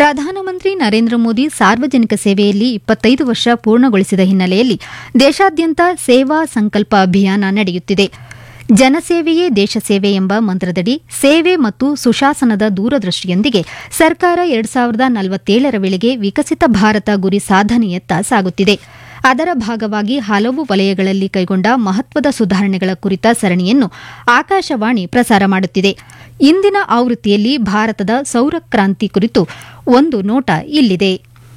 ಪ್ರಧಾನಮಂತ್ರಿ ನರೇಂದ್ರ ಮೋದಿ ಸಾರ್ವಜನಿಕ ಸೇವೆಯಲ್ಲಿ ಇಪ್ಪತ್ತೈದು ವರ್ಷ ಪೂರ್ಣಗೊಳಿಸಿದ ಹಿನ್ನೆಲೆಯಲ್ಲಿ ದೇಶಾದ್ಯಂತ ಸೇವಾ ಸಂಕಲ್ಪ ಅಭಿಯಾನ ನಡೆಯುತ್ತಿದೆ ಜನಸೇವೆಯೇ ದೇಶ ಸೇವೆ ಎಂಬ ಮಂತ್ರದಡಿ ಸೇವೆ ಮತ್ತು ಸುಶಾಸನದ ದೂರದೃಷ್ಟಿಯೊಂದಿಗೆ ಸರ್ಕಾರ ಎರಡ್ ಸಾವಿರದ ನಲವತ್ತೇಳರ ವೇಳೆಗೆ ವಿಕಸಿತ ಭಾರತ ಗುರಿ ಸಾಧನೆಯತ್ತ ಸಾಗುತ್ತಿದೆ ಅದರ ಭಾಗವಾಗಿ ಹಲವು ವಲಯಗಳಲ್ಲಿ ಕೈಗೊಂಡ ಮಹತ್ವದ ಸುಧಾರಣೆಗಳ ಕುರಿತ ಸರಣಿಯನ್ನು ಆಕಾಶವಾಣಿ ಪ್ರಸಾರ ಮಾಡುತ್ತಿದೆ ಇಂದಿನ ಆವೃತ್ತಿಯಲ್ಲಿ ಭಾರತದ ಸೌರ ಕ್ರಾಂತಿ ಕುರಿತು ಒಂದು ನೋಟ ಇಲ್ಲಿದೆ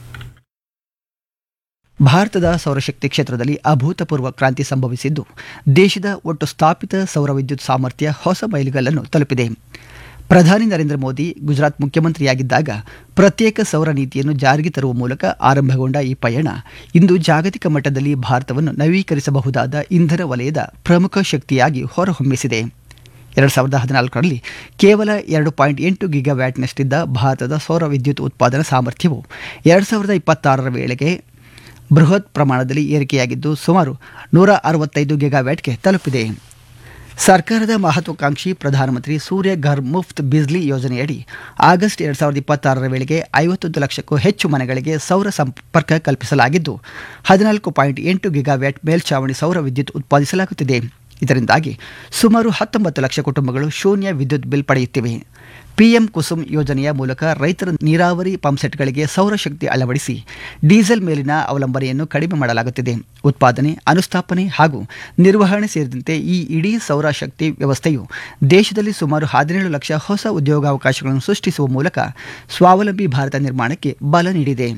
ಭಾರತದ ಸೌರಶಕ್ತಿ ಕ್ಷೇತ್ರದಲ್ಲಿ ಅಭೂತಪೂರ್ವ ಕ್ರಾಂತಿ ಸಂಭವಿಸಿದ್ದು ದೇಶದ ಒಟ್ಟು ಸ್ಥಾಪಿತ ಸೌರ ವಿದ್ಯುತ್ ಸಾಮರ್ಥ್ಯ ಹೊಸ ಮೈಲಿಗಲ್ಲನ್ನು ತಲುಪಿದೆ ಪ್ರಧಾನಿ ನರೇಂದ್ರ ಮೋದಿ ಗುಜರಾತ್ ಮುಖ್ಯಮಂತ್ರಿಯಾಗಿದ್ದಾಗ ಪ್ರತ್ಯೇಕ ಸೌರ ನೀತಿಯನ್ನು ಜಾರಿಗೆ ತರುವ ಮೂಲಕ ಆರಂಭಗೊಂಡ ಈ ಪಯಣ ಇಂದು ಜಾಗತಿಕ ಮಟ್ಟದಲ್ಲಿ ಭಾರತವನ್ನು ನವೀಕರಿಸಬಹುದಾದ ಇಂಧನ ವಲಯದ ಪ್ರಮುಖ ಶಕ್ತಿಯಾಗಿ ಹೊರಹೊಮ್ಮಿಸಿದೆ ಎರಡು ಸಾವಿರದ ಹದಿನಾಲ್ಕರಲ್ಲಿ ಕೇವಲ ಎರಡು ಪಾಯಿಂಟ್ ಎಂಟು ಗಿಗಾವ್ಯಾಟ್ನಷ್ಟಿದ್ದ ಭಾರತದ ಸೌರ ವಿದ್ಯುತ್ ಉತ್ಪಾದನಾ ಸಾಮರ್ಥ್ಯವು ಎರಡು ಸಾವಿರದ ಇಪ್ಪತ್ತಾರರ ವೇಳೆಗೆ ಬೃಹತ್ ಪ್ರಮಾಣದಲ್ಲಿ ಏರಿಕೆಯಾಗಿದ್ದು ಸುಮಾರು ನೂರ ಅರವತ್ತೈದು ಗಿಗಾವ್ಯಾಟ್ಗೆ ತಲುಪಿದೆ ಸರ್ಕಾರದ ಮಹತ್ವಾಕಾಂಕ್ಷಿ ಪ್ರಧಾನಮಂತ್ರಿ ಸೂರ್ಯ ಘರ್ ಮುಫ್ತ್ ಬಿಜ್ಲಿ ಯೋಜನೆಯಡಿ ಆಗಸ್ಟ್ ಎರಡು ಸಾವಿರದ ಇಪ್ಪತ್ತಾರರ ವೇಳೆಗೆ ಐವತ್ತೊಂದು ಲಕ್ಷಕ್ಕೂ ಹೆಚ್ಚು ಮನೆಗಳಿಗೆ ಸೌರ ಸಂಪರ್ಕ ಕಲ್ಪಿಸಲಾಗಿದ್ದು ಹದಿನಾಲ್ಕು ಪಾಯಿಂಟ್ ಎಂಟು ಗಿಗಾವ್ಯಾಟ್ ಮೇಲ್ಛಾವಣಿ ಸೌರ ವಿದ್ಯುತ್ ಉತ್ಪಾದಿಸಲಾಗುತ್ತಿದೆ ಇದರಿಂದಾಗಿ ಸುಮಾರು ಹತ್ತೊಂಬತ್ತು ಲಕ್ಷ ಕುಟುಂಬಗಳು ಶೂನ್ಯ ವಿದ್ಯುತ್ ಬಿಲ್ ಪಡೆಯುತ್ತಿವೆ ಪಿಎಂ ಕುಸುಮ್ ಯೋಜನೆಯ ಮೂಲಕ ರೈತರ ನೀರಾವರಿ ಪಂಪ್ಸೆಟ್ಗಳಿಗೆ ಸೌರಶಕ್ತಿ ಅಳವಡಿಸಿ ಡೀಸೆಲ್ ಮೇಲಿನ ಅವಲಂಬನೆಯನ್ನು ಕಡಿಮೆ ಮಾಡಲಾಗುತ್ತಿದೆ ಉತ್ಪಾದನೆ ಅನುಸ್ಥಾಪನೆ ಹಾಗೂ ನಿರ್ವಹಣೆ ಸೇರಿದಂತೆ ಈ ಇಡೀ ಸೌರಶಕ್ತಿ ವ್ಯವಸ್ಥೆಯು ದೇಶದಲ್ಲಿ ಸುಮಾರು ಹದಿನೇಳು ಲಕ್ಷ ಹೊಸ ಉದ್ಯೋಗಾವಕಾಶಗಳನ್ನು ಸೃಷ್ಟಿಸುವ ಮೂಲಕ ಸ್ವಾವಲಂಬಿ ಭಾರತ ನಿರ್ಮಾಣಕ್ಕೆ ಬಲ ನೀಡಿದೆ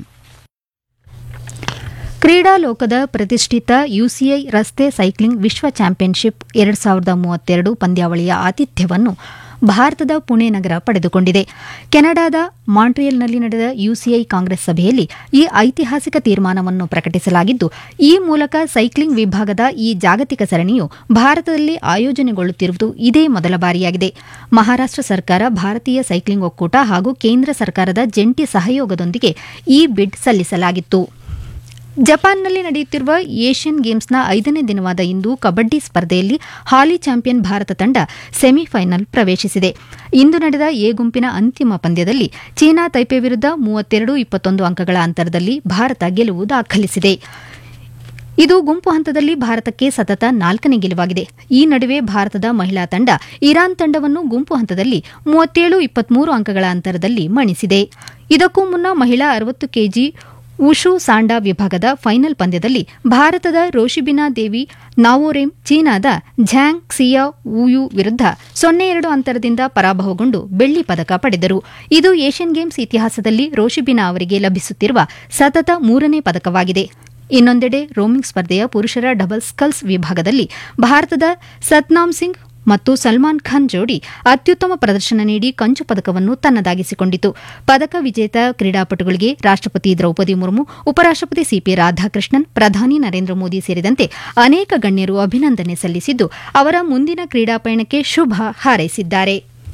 ಕ್ರೀಡಾ ಲೋಕದ ಪ್ರತಿಷ್ಠಿತ ಯುಸಿಐ ರಸ್ತೆ ಸೈಕ್ಲಿಂಗ್ ವಿಶ್ವ ಚಾಂಪಿಯನ್ಶಿಪ್ ಎರಡು ಸಾವಿರದ ಮೂವತ್ತೆರಡು ಪಂದ್ಯಾವಳಿಯ ಆತಿಥ್ಯವನ್ನು ಭಾರತದ ಪುಣೆ ನಗರ ಪಡೆದುಕೊಂಡಿದೆ ಕೆನಡಾದ ಮಾಂಟ್ರಿಯಲ್ನಲ್ಲಿ ನಡೆದ ಯುಸಿಐ ಕಾಂಗ್ರೆಸ್ ಸಭೆಯಲ್ಲಿ ಈ ಐತಿಹಾಸಿಕ ತೀರ್ಮಾನವನ್ನು ಪ್ರಕಟಿಸಲಾಗಿದ್ದು ಈ ಮೂಲಕ ಸೈಕ್ಲಿಂಗ್ ವಿಭಾಗದ ಈ ಜಾಗತಿಕ ಸರಣಿಯು ಭಾರತದಲ್ಲಿ ಆಯೋಜನೆಗೊಳ್ಳುತ್ತಿರುವುದು ಇದೇ ಮೊದಲ ಬಾರಿಯಾಗಿದೆ ಮಹಾರಾಷ್ಟ್ರ ಸರ್ಕಾರ ಭಾರತೀಯ ಸೈಕ್ಲಿಂಗ್ ಒಕ್ಕೂಟ ಹಾಗೂ ಕೇಂದ್ರ ಸರ್ಕಾರದ ಜಂಟಿ ಸಹಯೋಗದೊಂದಿಗೆ ಈ ಬಿಡ್ ಸಲ್ಲಿಸಲಾಗಿತ್ತು ಜಪಾನ್ನಲ್ಲಿ ನಡೆಯುತ್ತಿರುವ ಏಷ್ಯನ್ ಗೇಮ್ಸ್ನ ಐದನೇ ದಿನವಾದ ಇಂದು ಕಬಡ್ಡಿ ಸ್ಪರ್ಧೆಯಲ್ಲಿ ಹಾಲಿ ಚಾಂಪಿಯನ್ ಭಾರತ ತಂಡ ಸೆಮಿಫೈನಲ್ ಪ್ರವೇಶಿಸಿದೆ ಇಂದು ನಡೆದ ಎ ಗುಂಪಿನ ಅಂತಿಮ ಪಂದ್ಯದಲ್ಲಿ ಚೀನಾ ತೈಪೆ ವಿರುದ್ಧ ಮೂವತ್ತೆರಡು ಇಪ್ಪತ್ತೊಂದು ಅಂಕಗಳ ಅಂತರದಲ್ಲಿ ಭಾರತ ಗೆಲುವು ದಾಖಲಿಸಿದೆ ಇದು ಗುಂಪು ಹಂತದಲ್ಲಿ ಭಾರತಕ್ಕೆ ಸತತ ನಾಲ್ಕನೇ ಗೆಲುವಾಗಿದೆ ಈ ನಡುವೆ ಭಾರತದ ಮಹಿಳಾ ತಂಡ ಇರಾನ್ ತಂಡವನ್ನು ಗುಂಪು ಹಂತದಲ್ಲಿ ಮೂವತ್ತೇಳು ಇಪ್ಪತ್ಮೂರು ಅಂಕಗಳ ಅಂತರದಲ್ಲಿ ಮಣಿಸಿದೆ ಇದಕ್ಕೂ ಮುನ್ನ ಮಹಿಳಾ ಅರವತ್ತು ಕೆಜಿ ಉಷು ಸಾಂಡಾ ವಿಭಾಗದ ಫೈನಲ್ ಪಂದ್ಯದಲ್ಲಿ ಭಾರತದ ರೋಶಿಬಿನಾ ದೇವಿ ನಾವೋರೆಮ್ ಚೀನಾದ ಝ್ಯಾಂಗ್ ಕ್ಸಿಯಾ ವುಯು ವಿರುದ್ಧ ಸೊನ್ನೆ ಎರಡು ಅಂತರದಿಂದ ಪರಾಭವಗೊಂಡು ಬೆಳ್ಳಿ ಪದಕ ಪಡೆದರು ಇದು ಏಷ್ಯನ್ ಗೇಮ್ಸ್ ಇತಿಹಾಸದಲ್ಲಿ ರೋಶಿಬಿನಾ ಅವರಿಗೆ ಲಭಿಸುತ್ತಿರುವ ಸತತ ಮೂರನೇ ಪದಕವಾಗಿದೆ ಇನ್ನೊಂದೆಡೆ ರೋಮಿಂಗ್ ಸ್ಪರ್ಧೆಯ ಪುರುಷರ ಡಬಲ್ ಸ್ಕಲ್ಸ್ ವಿಭಾಗದಲ್ಲಿ ಭಾರತದ ಸತ್ನಾಮ್ ಸಿಂಗ್ ಮತ್ತು ಸಲ್ಮಾನ್ ಖಾನ್ ಜೋಡಿ ಅತ್ಯುತ್ತಮ ಪ್ರದರ್ಶನ ನೀಡಿ ಕಂಚು ಪದಕವನ್ನು ತನ್ನದಾಗಿಸಿಕೊಂಡಿತು ಪದಕ ವಿಜೇತ ಕ್ರೀಡಾಪಟುಗಳಿಗೆ ರಾಷ್ಟಪತಿ ದ್ರೌಪದಿ ಮುರ್ಮು ಉಪರಾಷ್ಟಪತಿ ಸಿಪಿ ರಾಧಾಕೃಷ್ಣನ್ ಪ್ರಧಾನಿ ನರೇಂದ್ರ ಮೋದಿ ಸೇರಿದಂತೆ ಅನೇಕ ಗಣ್ಯರು ಅಭಿನಂದನೆ ಸಲ್ಲಿಸಿದ್ದು ಅವರ ಮುಂದಿನ ಕ್ರೀಡಾ ಪಯಣಕ್ಕೆ ಶುಭ ಹಾರೈಸಿದ್ದಾರೆ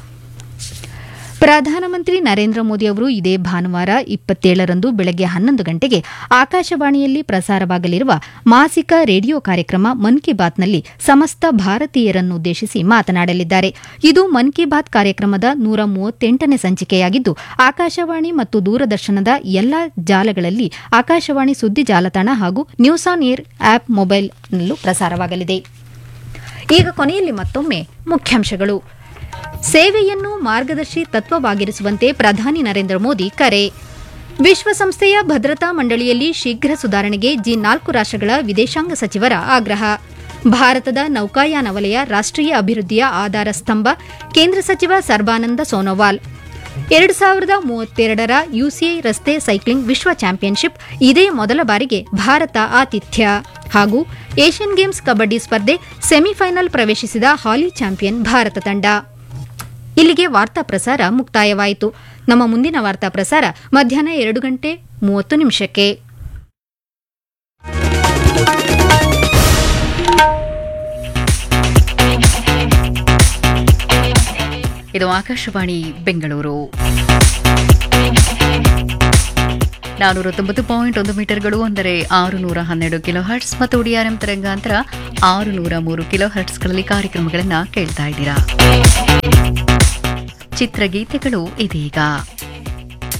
ಪ್ರಧಾನಮಂತ್ರಿ ನರೇಂದ್ರ ಮೋದಿ ಅವರು ಇದೇ ಭಾನುವಾರ ಇಪ್ಪತ್ತೇಳರಂದು ಬೆಳಗ್ಗೆ ಹನ್ನೊಂದು ಗಂಟೆಗೆ ಆಕಾಶವಾಣಿಯಲ್ಲಿ ಪ್ರಸಾರವಾಗಲಿರುವ ಮಾಸಿಕ ರೇಡಿಯೋ ಕಾರ್ಯಕ್ರಮ ಮನ್ ಕಿ ಬಾತ್ನಲ್ಲಿ ಸಮಸ್ತ ಭಾರತೀಯರನ್ನುದ್ದೇಶಿಸಿ ಮಾತನಾಡಲಿದ್ದಾರೆ ಇದು ಮನ್ ಕಿ ಬಾತ್ ಕಾರ್ಯಕ್ರಮದ ನೂರ ಮೂವತ್ತೆಂಟನೇ ಸಂಚಿಕೆಯಾಗಿದ್ದು ಆಕಾಶವಾಣಿ ಮತ್ತು ದೂರದರ್ಶನದ ಎಲ್ಲಾ ಜಾಲಗಳಲ್ಲಿ ಆಕಾಶವಾಣಿ ಸುದ್ದಿ ಜಾಲತಾಣ ಹಾಗೂ ನ್ಯೂಸ್ ಆನ್ ಏರ್ ಆಪ್ ಮೊಬೈಲ್ನಲ್ಲೂ ಪ್ರಸಾರವಾಗಲಿದೆ ಈಗ ಕೊನೆಯಲ್ಲಿ ಮತ್ತೊಮ್ಮೆ ಮುಖ್ಯಾಂಶಗಳು ಸೇವೆಯನ್ನು ಮಾರ್ಗದರ್ಶಿ ತತ್ವವಾಗಿರಿಸುವಂತೆ ಪ್ರಧಾನಿ ನರೇಂದ್ರ ಮೋದಿ ಕರೆ ವಿಶ್ವಸಂಸ್ಥೆಯ ಭದ್ರತಾ ಮಂಡಳಿಯಲ್ಲಿ ಶೀಘ್ರ ಸುಧಾರಣೆಗೆ ಜಿ ನಾಲ್ಕು ರಾಷ್ಟ್ರಗಳ ವಿದೇಶಾಂಗ ಸಚಿವರ ಆಗ್ರಹ ಭಾರತದ ನೌಕಾಯಾನ ವಲಯ ರಾಷ್ಟ್ರೀಯ ಅಭಿವೃದ್ಧಿಯ ಆಧಾರ ಸ್ತಂಭ ಕೇಂದ್ರ ಸಚಿವ ಸರ್ಬಾನಂದ ಸೋನೋವಾಲ್ ಎರಡು ಸಾವಿರದ ಮೂವತ್ತೆರಡರ ಯುಸಿಐ ರಸ್ತೆ ಸೈಕ್ಲಿಂಗ್ ವಿಶ್ವ ಚಾಂಪಿಯನ್ಶಿಪ್ ಇದೇ ಮೊದಲ ಬಾರಿಗೆ ಭಾರತ ಆತಿಥ್ಯ ಹಾಗೂ ಏಷ್ಯನ್ ಗೇಮ್ಸ್ ಕಬಡ್ಡಿ ಸ್ಪರ್ಧೆ ಸೆಮಿಫೈನಲ್ ಪ್ರವೇಶಿಸಿದ ಹಾಲಿ ಚಾಂಪಿಯನ್ ಭಾರತ ತಂಡ ಇಲ್ಲಿಗೆ ವಾರ್ತಾ ಪ್ರಸಾರ ಮುಕ್ತಾಯವಾಯಿತು ನಮ್ಮ ಮುಂದಿನ ವಾರ್ತಾ ಪ್ರಸಾರ ಮಧ್ಯಾಹ್ನ ಎರಡು ಗಂಟೆ ಮೂವತ್ತು ನಿಮಿಷಕ್ಕೆ ಇದು ಆಕಾಶವಾಣಿ ಬೆಂಗಳೂರು ನಾನೂರ ತೊಂಬತ್ತು ಪಾಯಿಂಟ್ ಒಂದು ಮೀಟರ್ಗಳು ಅಂದರೆ ಆರು ನೂರ ಹನ್ನೆರಡು ಕಿಲೋ ಹರ್ಟ್ಸ್ ಮತ್ತು ಡಿಆರ್ಎಂ ತರಂಗಾಂತರ ಆರು ನೂರ ಮೂರು ಕಿಲೋ ಹರ್ಟ್ಸ್ಗಳಲ್ಲಿ ಕಾರ್ಯಕ್ರಮಗಳನ್ನು ಕೇಳ್ತಾ ಇದ್ದೀರಾ ಚಿತ್ರಗೀತೆಗಳು ಇದೀಗ